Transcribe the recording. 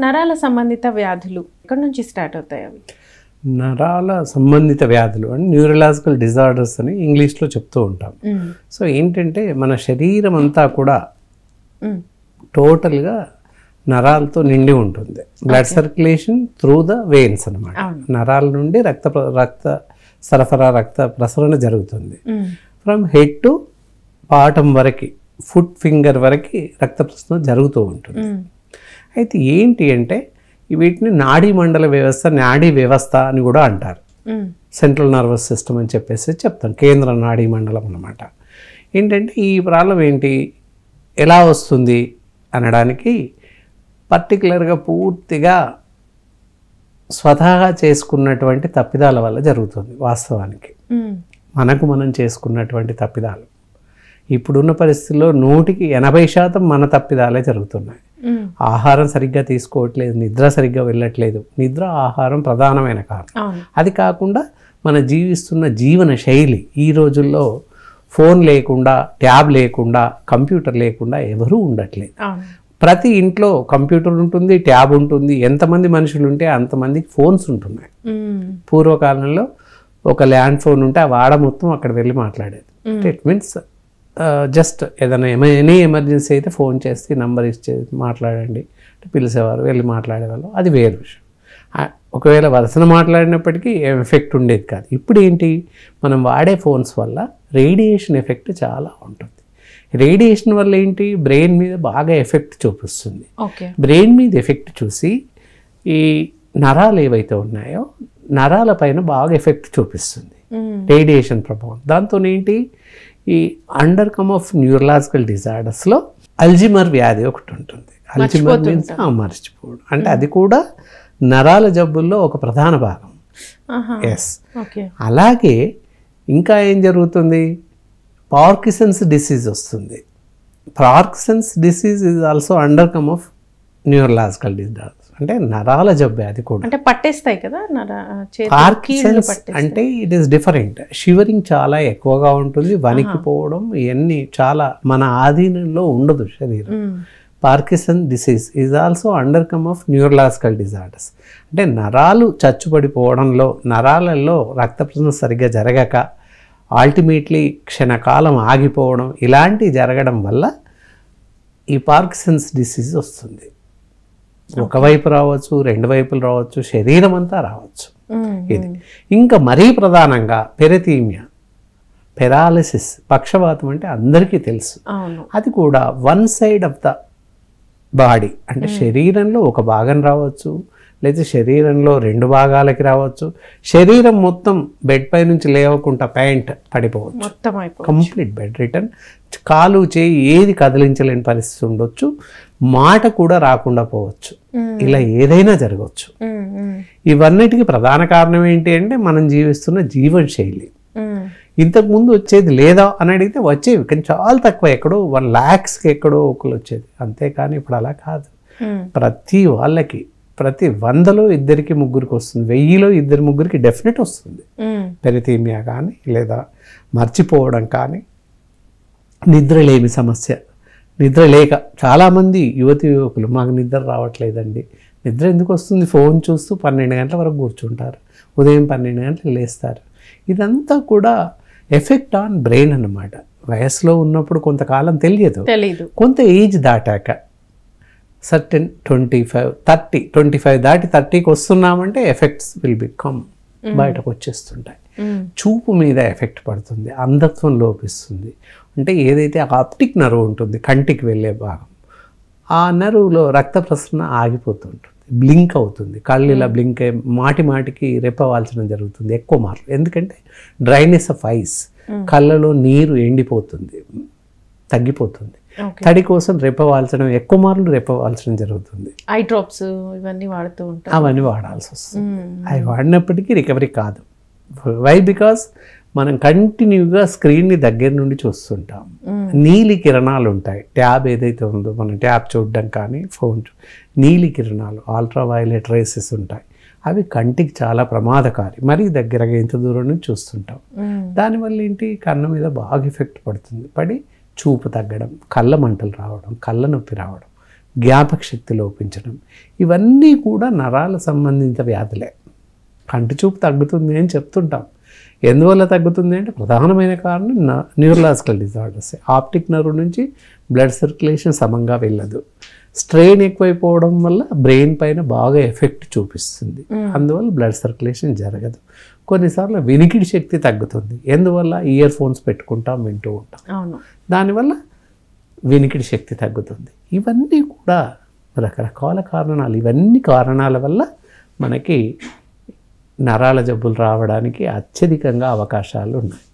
నరాల సంబంధిత వ్యాధులు ఎక్కడి నుంచి స్టార్ట్ అవుతాయి అవి నరాల సంబంధిత వ్యాధులు అంటే న్యూరలాజికల్ డిజార్డర్స్ అని ఇంగ్లీష్లో చెప్తూ ఉంటాం మ్మ్. సో ఏంటంటే మన శరీరం అంతా కూడా మ్మ్. టోటల్గా నరాలతో నిండి ఉంటుంది blood circulation through the veins అనమాట అవును. నరాల నుండి రక్త ప్ర- రక్త సరఫరా రక్త ప్రసరణ జరుగుతుంది మ్మ్. ఫ్రమ్ హెడ్ టు పాటం వరకు ఫుట్ ఫింగర్ వరకు రక్త ప్రసరణ జరుగుతూ ఉంటుంది మ్మ్. అయితే ఏంటి అంటే వీటిని నాడీ మండల వ్యవస్థ నాడీ వ్యవస్థ అని కూడా అంటారు మ్మ్. సెంట్రల్ నర్వస్ సిస్టమ్ అని చెప్పేసి చెప్తాం కేంద్ర నాడీ మండలం అన్నమాట ఏంటంటే ఈ ప్రాబ్లం ఏంటి ఎలా వస్తుంది అనడానికి పర్టికులర్గా పూర్తిగా స్వతహా చేసుకున్నటువంటి తప్పిదాల వల్ల జరుగుతుంది వాస్తవానికి మ్మ్. మనకు మనం చేసుకున్నటువంటి తప్పిదాలు ఇప్పుడున్న పరిస్థితుల్లో నూటికి ఎనభై శాతం మన తప్పిదాలే జరుగుతున్నాయి మ్మ్. ఆహారం సరిగ్గా తీసుకోవట్లేదు నిద్ర సరిగ్గా వెళ్ళట్లేదు నిద్ర ఆహారం ప్రధానమైన కారణం అవును అది కాకుండా మన జీవిస్తున్న జీవన శైలి ఈ రోజుల్లో ఫోన్ లేకుండా ట్యాబ్ లేకుండా కంప్యూటర్ లేకుండా ఎవరూ ఉండట్లేదు అవును ప్రతి ఇంట్లో కంప్యూటర్ ఉంటుంది ట్యాబ్ ఉంటుంది ఎంతమంది మనుషులు ఉంటే అంతమందికి ఫోన్స్ ఉంటున్నాయి మ్మ్. పూర్వకాలంలో ఒక ల్యాండ్ ఫోన్ ఉంటే ఆ వాడ మొత్తం అక్కడ వెళ్ళి మాట్లాడేది ఇట్ మీన్స్ జస్ట్ ఏదైనా ఎమ ఎనీ ఎమర్జెన్సీ అయితే ఫోన్ చేస్తే నంబర్ ఇచ్చే మాట్లాడండి అంటే పిలిచేవారు వెళ్ళి మాట్లాడేవాళ్ళు అది వేరు విషయం ఆ, ఒకవేళ వరుసన మాట్లాడినప్పటికీ ఏం ఎఫెక్ట్ ఉండేది కాదు ఇప్పుడు ఏంటి మనం వాడే ఫోన్స్ వల్ల రేడియేషన్ ఎఫెక్ట్ చాలా ఉంటుంది రేడియేషన్ వల్ల ఏంటి బ్రెయిన్ మీద బాగా ఎఫెక్ట్ చూపిస్తుంది ఓకే బ్రెయిన్ మీద ఎఫెక్ట్ చూసి ఈ నరాలు ఏవైతే ఉన్నాయో నరాల పైన బాగా ఎఫెక్ట్ చూపిస్తుంది మ్మ్. రేడియేషన్ ప్రభావం దాంతో ఏంటి ఈ అండర్ కమ్ ఆఫ్ న్యూరలాజికల్ డిజార్డర్స్లో అల్జిమర్ వ్యాధి ఒకటి ఉంటుంది అల్జిమర్ మీన్స్ మర్చిపోవడం అంటే అది కూడా నరాల జబ్బుల్లో ఒక ప్రధాన భాగం ఆహా. ఎస్ ఓకే అలాగే ఇంకా ఏం జరుగుతుంది పార్కిసన్స్ డిసీజ్ వస్తుంది Parkinson's disease is also under come of neurological disorders అంటే నరాల జబ్బే అది కూడా అంటే పట్టేస్తాయి కదా నర చేతులు, కీళ్ళు పార్కిసన్స్ పట్టేస్తాయి అంటే ఇట్ ఈస్ డిఫరెంట్ షివరింగ్ చాలా ఎక్కువగా ఉంటుంది వణికిపోవడం ఇవన్నీ చాలా మన ఆధీనంలో ఉండదు శరీరం మ్మ్. Parkinson disease is also under come of neurological disorders అంటే నరాలు చచ్చుపడిపోవడంలో నరాలలో రక్త ప్రసరణ సరిగ్గా జరగక అల్టిమేట్లీ క్షణకాలం ఆగిపోవడం ఇలాంటివి జరగడం వల్ల ఈ పార్కిసన్స్ డిసీజ్ వస్తుంది ఒకవైపు రావచ్చు రెండు వైపులు రావచ్చు శరీరం అంతా రావచ్చు మ్మ్. ఇది ఇంకా మరీ ప్రధానంగా పెరతీమియా పెరాలిసిస్ పక్షవాతం అంటే అందరికీ తెలుసు అవును అది కూడా one side of the body అంటే శరీరంలో ఒక భాగం రావచ్చు లేదా శరీరంలో రెండు భాగాలకి రావచ్చు శరీరం మొత్తం బెడ్ పై నుంచి లేవకుండా ప్యాంట్ పడిపోవచ్చు మొత్తం అయిపో కంప్లీట్ బెడ్ రిటర్న్ కాలు చేయి ఏది కదిలించలేని పరిస్థితి ఉండొచ్చు మాట కూడా రాకుండా పోవచ్చు మ్మ్. ఇలా ఏదైనా జరగవచ్చు మ్మ్. మ్మ్. ఇవన్నిటికీ ప్రధాన కారణం ఏంటి అంటే మనం జీవిస్తున్న జీవన శైలి మ్మ్. ఇంతకు ముందు వచ్చేది లేదా అని అడిగితే వచ్చేవి కానీ చాలా తక్కువ ఎక్కడో వన్ ల్యాక్స్కి ఎక్కడో ఒకరు వచ్చేది అంతేకాని ఇప్పుడు అలా కాదు మ్మ్. ప్రతి వాళ్ళకి ప్రతి వందలో ఇద్దరికి ముగ్గురికి వస్తుంది వెయ్యిలో ఇద్దరు ముగ్గురికి డెఫినెట్ వస్తుంది మ్మ్. పెరితీమియా కానీ లేదా మర్చిపోవడం కానీ నిద్రలేమి సమస్య నిద్ర లేక చాలామంది యువతి యువకులు మాకు నిద్ర రావట్లేదండి నిద్ర ఎందుకు వస్తుంది ఫోన్ చూస్తూ పన్నెండు గంటల వరకు కూర్చుంటారు ఉదయం పన్నెండు గంటలు లేస్తారు ఇదంతా కూడా ఎఫెక్ట్ ఆన్ బ్రెయిన్ అన్నమాట వయసులో ఉన్నప్పుడు కొంతకాలం తెలియదు తెలీదు కొంత ఏజ్ దాటాక certain twenty five thirty twenty five దాటి థర్టీకి వస్తున్నామంటే ఎఫెక్ట్స్ విల్ బికమ్ బయటకు వచ్చేస్తుంటాయి మ్మ్. చూపు మీద ఎఫెక్ట్ పడుతుంది అంధత్వం లోపిస్తుంది అంటే ఏదైతే ఆప్టిక్ నర్వ్ ఉంటుంది కంటికి వెళ్ళే భాగం ఆ నరువులో రక్త ప్రసరణ ఆగిపోతుంటుంది బ్లింక్ అవుతుంది కళ్ళు ఇలా బ్లింక్ అయ్యి మాటి మాటికి రెప్పవాల్చడం జరుగుతుంది ఎక్కువ మార్లు ఎందుకంటే డ్రైనెస్ ఆఫ్ ఐస్ కళ్ళలో నీరు ఎండిపోతుంది తగ్గిపోతుంది ఓకే తడి కోసం రెప్పవాల్చడం ఎక్కువ మార్లు రెప్పవాల్చడం జరుగుతుంది ఐ డ్రాప్స్ ఇవన్నీ వాడుతూ ఉంటాం అవన్నీ వాడాల్సి వస్తుంది మ్మ్. అవి వాడినప్పటికీ రికవరీ కాదు వై బికాస్ మనం కంటిన్యూగా స్క్రీన్ని దగ్గర నుండి చూస్తుంటాం మ్మ్. నీలి కిరణాలు ఉంటాయి ట్యాబ్ ఏదైతే ఉందో మనం ట్యాబ్ చూడడం కానీ ఫోన్ చూ- నీలి కిరణాలు అల్ట్రా వైలెట్ రేసెస్ ఉంటాయి అవి కంటికి చాలా ప్రమాదకారి మరీ దగ్గరగా ఇంత దూరం నుంచి చూస్తుంటాం మ్మ్. దానివల్ల ఏంటి కన్ను మీద బాగా ఎఫెక్ట్ పడుతుంది పడి చూపు తగ్గడం కళ్ళ మంటలు రావడం కళ్ళ నొప్పి రావడం జ్ఞాపక శక్తి లోపించడం ఇవన్నీ కూడా నరాల సంబంధిత వ్యాధులే కంటి చూపు తగ్గుతుంది అని చెప్తుంటాం ఎందువల్ల తగ్గుతుంది అంటే ప్రధానమైన కారణం న్యూరలాజికల్ డిజార్డర్స్ ఆప్టిక్ నర్వ్ నుంచి బ్లడ్ సర్క్యులేషన్ సమంగా వెళ్ళదు స్ట్రెయిన్ ఎక్కువైపోవడం వల్ల బ్రెయిన్ పైన బాగా ఎఫెక్ట్ చూపిస్తుంది అందువల్ల బ్లడ్ సర్క్యులేషన్ జరగదు కొన్నిసార్లు వినికిడి శక్తి తగ్గుతుంది ఎందువల్ల ఇయర్ ఫోన్స్ పెట్టుకుంటాం వింటూ ఉంటాం అవును దానివల్ల వినికిడి శక్తి తగ్గుతుంది ఇవన్నీ కూడా రకరకాల కారణాలు ఇవన్నీ కారణాల వల్ల మనకి నరాల జబ్బులు రావడానికి అత్యధికంగా అవకాశాలు ఉన్నాయి